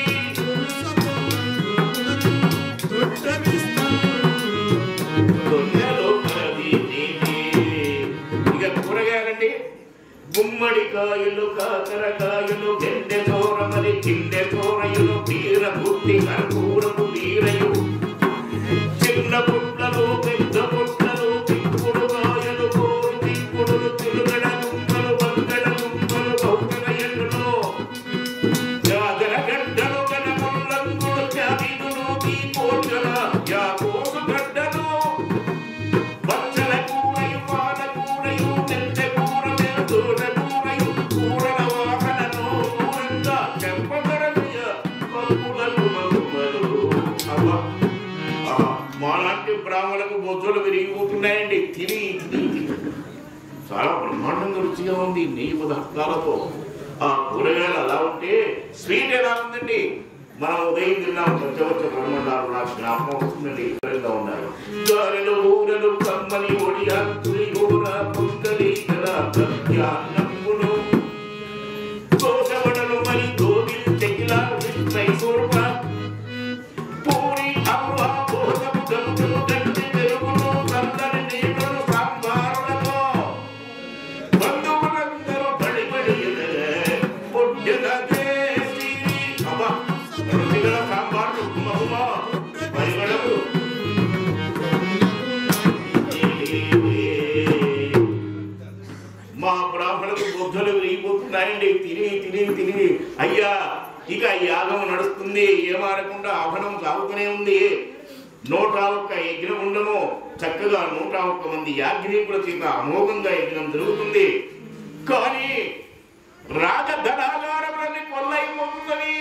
దొంగలో కలది నీటి. ఇక కూరగాయలండి గుమ్మడికాయలు కాకరకాయలు గెండె తోరమలి కిండె తోరయులు బీర గుత్తి కర్పూరపు బీరయు చిన్న పుట్లలు పెద్ద పుట్లలు పిక్కుడు కాయలు కోరు పిక్కుడులు తిరుగడ దుంపలు బంగళ దుంపలు కౌకల ఎండులో జాగర గడ్డలు కనముల్లంగుడు జాబిదులు ఈ కోటల యా కోసు గడ్డలు పచ్చల కూరయు పాల కూరయు మెంతె కూర మెంతుల కూరయు కూరల వాసనను దూరంగా చెప్పగలయ పప్పులకు మగుమలు అవ్వ ఆహా, మాలాంటి బ్రాహ్మణులకు బొజ్జలు విరిగిపోతున్నాయండి తిని తిని తిని. చాలా బ్రహ్మాండంగా రుచిగా ఉంది నెయ్యి పదార్థాలతో ఆ కూరగాయలు అలా ఉంటే స్వీట్ ఎలా ఉందండి మనం ఉదయం తిన్నాం పచ్చవచ్చ బ్రహ్మండాలు నాకు జ్ఞాపకం వస్తుందండి ఇక్కడంగా ఉన్నారు గారెలు ఊరలు కమ్మని ఒడియా పులిహోర పుంకలి కదా ప్రత్యాన్నంబులు దోశవడలు మరి గోబిల్ చెకిలా మైసూర్ పాక్ పూరి అవ్వ భోజము గంతులు గంటి పెరుగులు సందడి నీళ్ళను సాంబారులతో బంధువులందరూ బడి బడి ఎదగే పొడ్డున చేసి అవ్వ రుచిగల సాంబార్లు గుమ గుమ పరిమళము మా బ్రాహ్మణులకు బుద్ధులు విరిగిపోతున్నాయండి తిని తిని తిని అయ్యా ఇక ఈ యాగం నడుస్తుంది ఏమారకుండా ఆభరణం సాగుతూనే ఉంది నూట ఒక్క యజ్ఞం ఉండము చక్కగా నూట ఒక్క మంది యాజ్ఞికుల చేత అమోఘంగా యజ్ఞం జరుగుతుంది కానీ రాజధనాగారములన్నీ కొల్లైపోతున్నవి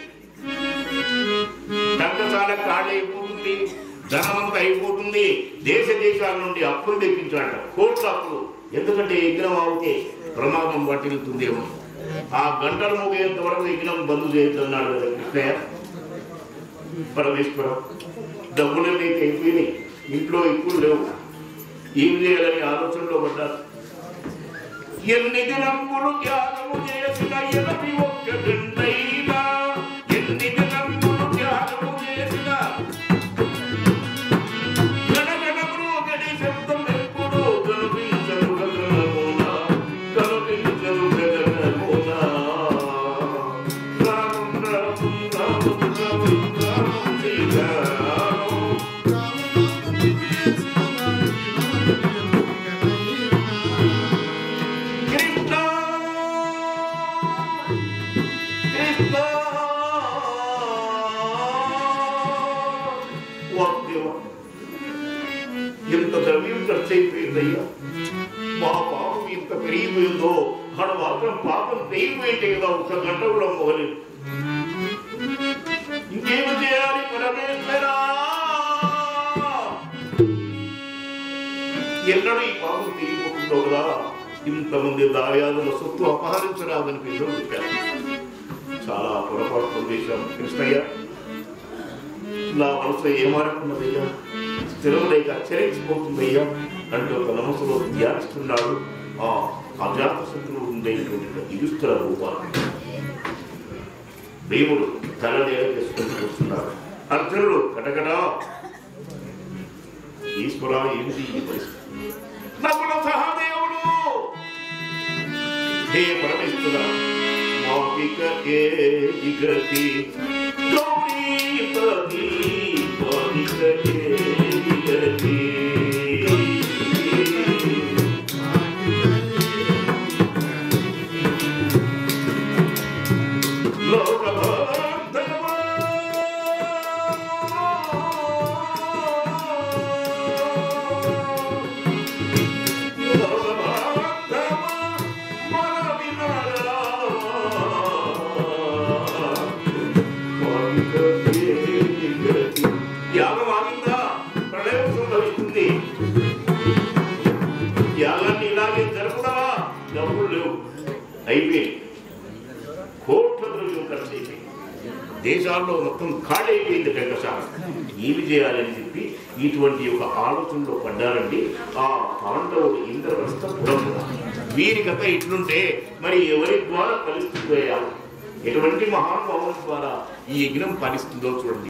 దండసాల కాళ్ళైపోతుంది ధనమంతా అయిపోతుంది దేశ దేశాల నుండి అప్పులు తెప్పించాడు కోట్ల అప్పులు ఎందుకంటే యజ్ఞం అవుతే ప్రమాదం పట్టిల్తుందేమో ఆ గంటలు మోగేంత వరకు యజ్ఞం బంద్ చేయొద్దన్నాడు కదా కృష్ణయ్య పరమేశ్వరం డబ్బులన్నీ అయిపోయినాయి ఇంట్లో ఇప్పుడు లేవు ఏం చేయాలని ఆలోచనలో పడ్డారు ఎన్ని దినములు త్యాగము చేసిన ఎనభై ఒక్క గంటైనా ఎన్ని దినములు త్యాగము చేసిన గణగణములు గడి శబ్దం ఎప్పుడు కనిపించదు గగనమున కనిపించదు గగనమున రామం రామం రామం రామం రామం సీతారామం కృష్ణ కృష్ణ వాక్యం ఎంత ద్రవ్యం ఖర్చు అయిపోయిందయ్యా మా పాపం ఇంత పెరిగిపోయిందో ఆడ మాత్రం పాపం తెగిపోయింటే కదా ఒక గంట కూడా మొగలేదు ఇంకేమి చేయాలి పరమేశ్వరా ఎన్నడూ ఈ పాపం తిరిగిపోతుందో కదా ఇంతమంది దాయాదుల సొత్తు అపహరించరాదని పిల్లలు చెప్పారు చాలా పొరపాటు చేశాం కృష్ణయ్య నా మనసులో ఏమారకున్నదయ్యా స్థిరం లేక చరించిపోతుందయ్యా అంటూ ఒక మనసులో ధ్యానిస్తున్నాడు ఆ అజాత శత్రువు ఉండేటువంటి యుస్తుల రూపాలు భీముడు తల నేల చేసుకుంటూ వస్తున్నాడు అర్జునుడు కటకటా ఈశ్వర ఏంటి ఈ పరిస్థితి నకుల సహదేవుడు హే పరమేశ్వర మౌఖిక ఏ గతి గౌరీపతి మౌఖిక ఏ గతి దేశాల్లో మొత్తం ఖాళీ అయిపోయింది టెంకసాల ఏమి చేయాలని చెప్పి ఇటువంటి ఒక ఆలోచనలో పడ్డారండి ఆ పాండవుడు ఇంద్రవస్థ పురము వీరి కథ ఇట్లుంటే మరి ఎవరి ద్వారా ఫలిస్తుందయ్యా ఎటువంటి మహానుభావుల ద్వారా ఈ యజ్ఞం ఫలిస్తుందో చూడండి